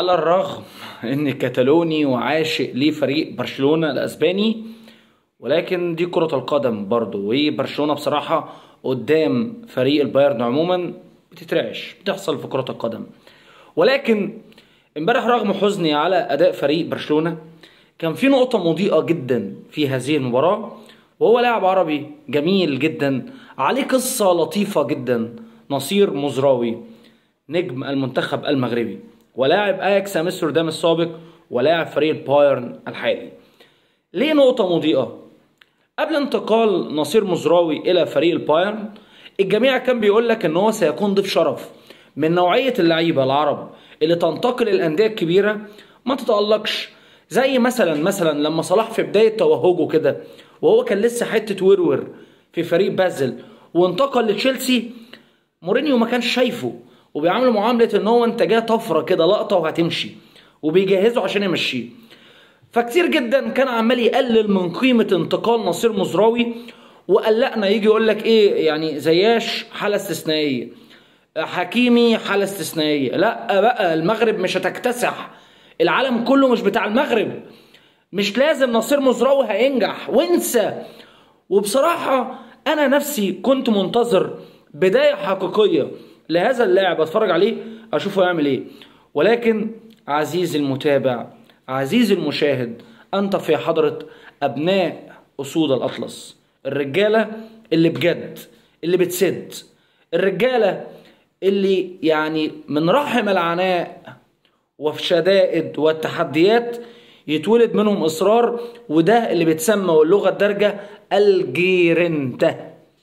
على الرغم اني كتالوني وعاشق لفريق برشلونة الاسباني ولكن دي كرة القدم برضو وهي برشلونة بصراحة قدام فريق البايرن عموما بتترعش بتحصل في كرة القدم ولكن امبارح رغم حزني على اداء فريق برشلونة كان في نقطة مضيئة جدا في هذه المباراة وهو لاعب عربي جميل جدا عليه قصة لطيفة جدا نصير مزراوي نجم المنتخب المغربي ولاعب اياكس امستردام السابق ولاعب فريق البايرن الحالي ليه نقطة مضيئة قبل انتقال نصير مزراوي الى فريق البايرن الجميع كان بيقول لك ان هو سيكون ضيف شرف من نوعية اللعيبة العرب اللي تنتقل الاندية الكبيرة ما تتألقش زي مثلا مثلا لما صلاح في بداية توهجه كده وهو كان لسه حتة ورور في فريق بازل وانتقل لتشيلسي مورينيو ما كانش شايفه وبيعامله معاملة ان هو انت جاي طفرة كده لقطة وهتمشي وبيجهزه عشان يمشيه فكتير جدا كان عمال يقلل من قيمة انتقال نصير مزراوي وقلقنا يجي يقول لك ايه يعني زياش حالة استثنائية حكيمي حالة استثنائية لا بقى المغرب مش هتكتسح العالم كله مش بتاع المغرب مش لازم نصير مزراوي هينجح وانسى وبصراحة انا نفسي كنت منتظر بداية حقيقية لهذا اللاعب اتفرج عليه اشوفه يعمل ايه ولكن عزيزي المتابع عزيزي المشاهد انت في حضرة ابناء اسود الاطلس الرجالة اللي بجد اللي بتسد الرجالة اللي يعني من رحم العناء وفي شدائد والتحديات يتولد منهم اصرار وده اللي بيتسمى واللغه الدارجه الجيرنتا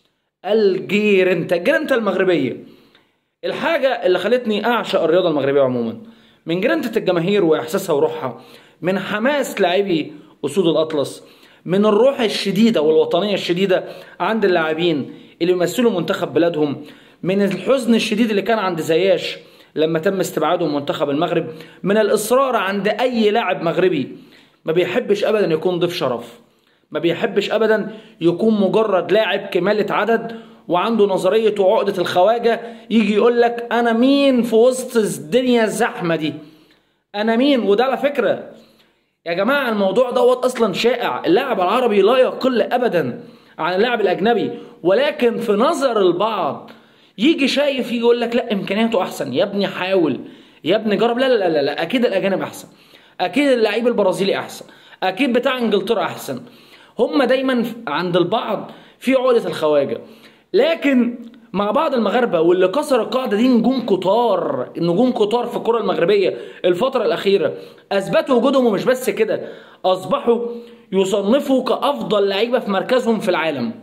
الجيرنتا الجيرنتا المغربيه الحاجه اللي خلتني اعشق الرياضه المغربيه عموما من جرنتة الجماهير واحساسها وروحها من حماس لاعبي اسود الاطلس من الروح الشديده والوطنيه الشديده عند اللاعبين اللي بيمثلوا منتخب بلادهم من الحزن الشديد اللي كان عند زياش لما تم استبعاده من منتخب المغرب من الاصرار عند اي لاعب مغربي ما بيحبش ابدا يكون ضيف شرف ما بيحبش ابدا يكون مجرد لاعب كمالة عدد وعنده نظرية وعقدة الخواجة يجي يقول لك انا مين في وسط الدنيا الزحمة دي انا مين وده على فكرة يا جماعة الموضوع دوت اصلا شائع اللاعب العربي لا يقل ابدا عن اللاعب الاجنبي ولكن في نظر البعض يجي شايف يجي يقول لك لا امكانياته احسن يا ابني حاول يا ابني جرب لا لا لا لا اكيد الاجانب احسن اكيد اللعيب البرازيلي احسن اكيد بتاع انجلترا احسن هم دايما عند البعض في عقده الخواجه لكن مع بعض المغاربه واللي كسر القاعده دي نجوم كتار نجوم كتار في الكره المغربيه الفتره الاخيره اثبتوا وجودهم ومش بس كده اصبحوا يصنفوا كافضل لعيبه في مركزهم في العالم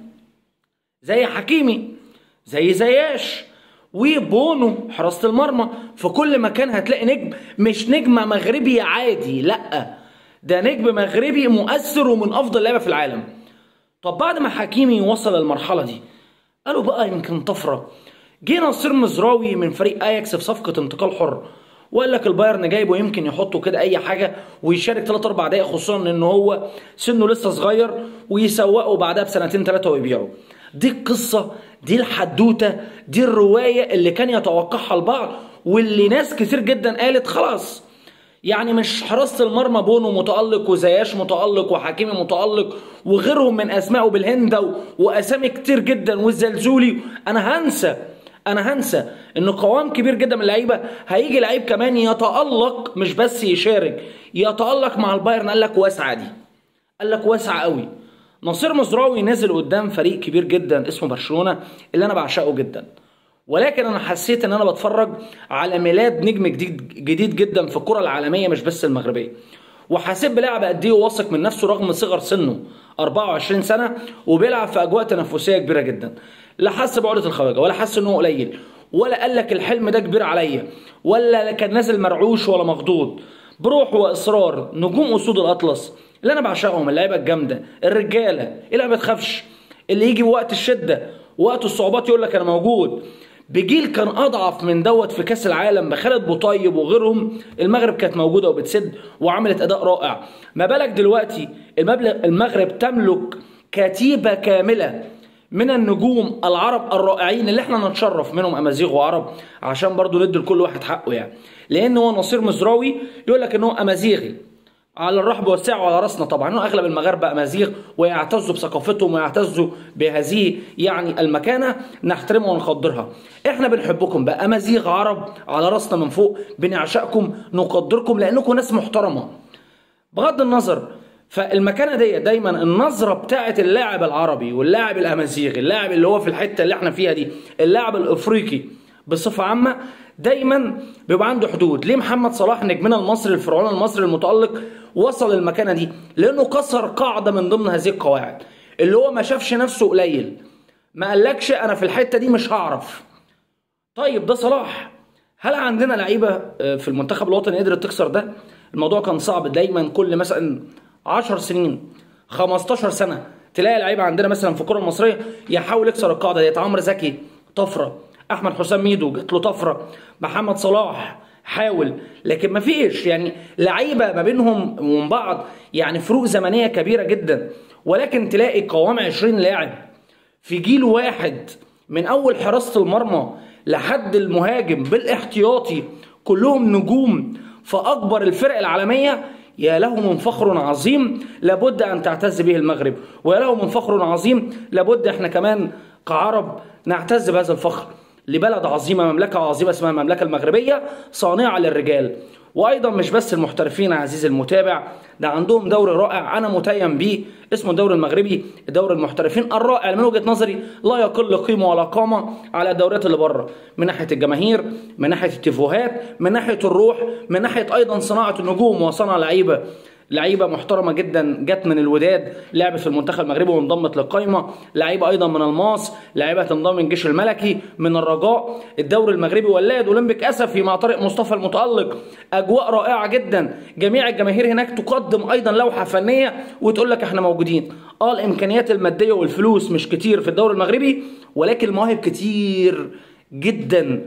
زي حكيمي زي زياش وبونو حراسة المرمى في كل مكان هتلاقي نجم مش نجم مغربي عادي لا ده نجم مغربي مؤثر ومن افضل لعيبه في العالم طب بعد ما حكيمي وصل للمرحله دي قالوا بقى يمكن طفره جه نصير مزراوي من فريق اياكس في صفقه انتقال حر وقال لك البايرن جايبه يمكن يحطه كده اي حاجه ويشارك 3 4 دقائق خصوصا ان هو سنه لسه صغير ويسوقه بعدها بسنتين ثلاثه ويبيعه دي القصه دي الحدوته دي الروايه اللي كان يتوقعها البعض واللي ناس كتير جدا قالت خلاص يعني مش حراسه المرمى بونو متالق وزياش متالق وحكيمي متالق وغيرهم من اسماء وبالهندا واسامي كتير جدا والزلزولي انا هنسى انا هنسى ان قوام كبير جدا من اللعيبه هيجي لعيب كمان يتالق مش بس يشارك يتالق مع البايرن قال لك واسعه دي قال لك واسعه قوي نصير مزراوي نازل قدام فريق كبير جدا اسمه برشلونه اللي انا بعشقه جدا ولكن انا حسيت ان انا بتفرج على ميلاد نجم جديد جديد جدا في الكره العالميه مش بس المغربيه وحسيت بلاعب قد ايه واثق من نفسه رغم صغر سنه 24 سنه وبيلعب في اجواء تنافسيه كبيره جدا لا حس بعقده الخواجه ولا حس ان هو قليل ولا قال لك الحلم ده كبير عليا ولا كان نازل مرعوش ولا مخضوض بروح واصرار نجوم اسود الاطلس اللي انا بعشقهم اللعيبه الجامده الرجاله اللي ما بتخافش اللي يجي وقت الشده وقت الصعوبات يقول لك انا موجود بجيل كان اضعف من دوت في كاس العالم بخالد بوطيب وغيرهم المغرب كانت موجوده وبتسد وعملت اداء رائع ما بالك دلوقتي المبلغ المغرب تملك كتيبه كامله من النجوم العرب الرائعين اللي احنا نتشرف منهم امازيغ وعرب عشان برضو ندي لكل واحد حقه يعني لان هو نصير مزراوي يقول لك ان هو امازيغي على الرحب والسعة وعلى راسنا طبعا انه اغلب المغاربه امازيغ ويعتزوا بثقافتهم ويعتزوا بهذه يعني المكانه نحترمها ونقدرها احنا بنحبكم بقى امازيغ عرب على راسنا من فوق بنعشقكم نقدركم لانكم ناس محترمه بغض النظر فالمكانه دي دايما النظره بتاعه اللاعب العربي واللاعب الامازيغي اللاعب اللي هو في الحته اللي احنا فيها دي اللاعب الافريقي بصفه عامه دايما بيبقى عنده حدود ليه محمد صلاح نجمنا المصري الفرعون المصري المتالق وصل المكانه دي لانه كسر قاعده من ضمن هذه القواعد اللي هو ما شافش نفسه قليل ما قالكش انا في الحته دي مش هعرف طيب ده صلاح هل عندنا لعيبه في المنتخب الوطني قدرت تكسر ده الموضوع كان صعب دايما كل مثلا 10 سنين 15 سنه تلاقي لعيبه عندنا مثلا في الكره المصريه يحاول يكسر القاعده ديت عمرو زكي طفره احمد حسام ميدو جات له طفره محمد صلاح حاول لكن ما فيش يعني لعيبه ما بينهم ومن بعض يعني فروق زمنيه كبيره جدا ولكن تلاقي قوام 20 لاعب في جيل واحد من اول حراسه المرمى لحد المهاجم بالاحتياطي كلهم نجوم في اكبر الفرق العالميه يا له من فخر عظيم لابد ان تعتز به المغرب ويا له من فخر عظيم لابد احنا كمان كعرب نعتز بهذا الفخر لبلد عظيمه مملكه عظيمه اسمها المملكه المغربيه صانعه للرجال وايضا مش بس المحترفين عزيزي المتابع ده عندهم دوري رائع انا متيم بيه اسمه الدوري المغربي دوري المحترفين الرائع من وجهه نظري لا يقل قيمه ولا قامه على الدوريات اللي بره من ناحيه الجماهير من ناحيه التيفوهات من ناحيه الروح من ناحيه ايضا صناعه النجوم وصنع لعيبه لعيبه محترمه جدا جت من الوداد لعبت في المنتخب المغربي وانضمت للقائمه لعيبه ايضا من الماس لعيبه تنضم من الجيش الملكي من الرجاء الدوري المغربي ولاد اولمبيك اسفي مع طارق مصطفى المتالق اجواء رائعه جدا جميع الجماهير هناك تقدم ايضا لوحه فنيه وتقول لك احنا موجودين اه الامكانيات الماديه والفلوس مش كتير في الدوري المغربي ولكن المواهب كتير جدا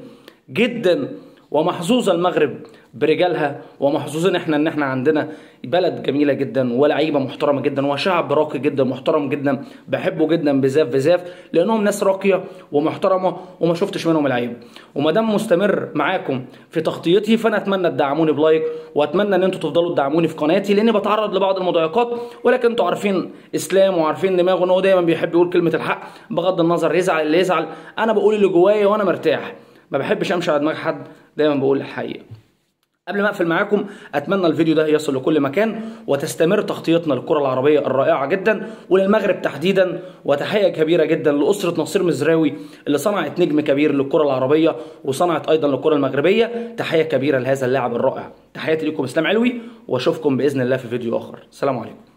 جدا ومحظوظه المغرب برجالها ومحظوظين احنا ان احنا عندنا بلد جميله جدا ولاعيبه محترمه جدا وشعب راقي جدا محترم جدا بحبه جدا بزاف بزاف لانهم ناس راقيه ومحترمه وما شفتش منهم العيب وما دام مستمر معاكم في تغطيتي فانا اتمنى تدعموني بلايك واتمنى ان انتوا تفضلوا تدعموني في قناتي لاني بتعرض لبعض المضايقات ولكن انتوا عارفين اسلام وعارفين دماغه ان هو دايما بيحب يقول كلمه الحق بغض النظر يزعل اللي يزعل انا بقول اللي جوايا وانا مرتاح ما بحبش امشي على دماغ حد دايما بقول الحقيقه قبل ما اقفل معاكم اتمنى الفيديو ده يصل لكل مكان وتستمر تغطيتنا للكره العربيه الرائعه جدا وللمغرب تحديدا وتحيه كبيره جدا لاسره نصير مزراوي اللي صنعت نجم كبير للكره العربيه وصنعت ايضا للكره المغربيه تحيه كبيره لهذا اللاعب الرائع تحياتي لكم اسلام علوي واشوفكم باذن الله في فيديو اخر السلام عليكم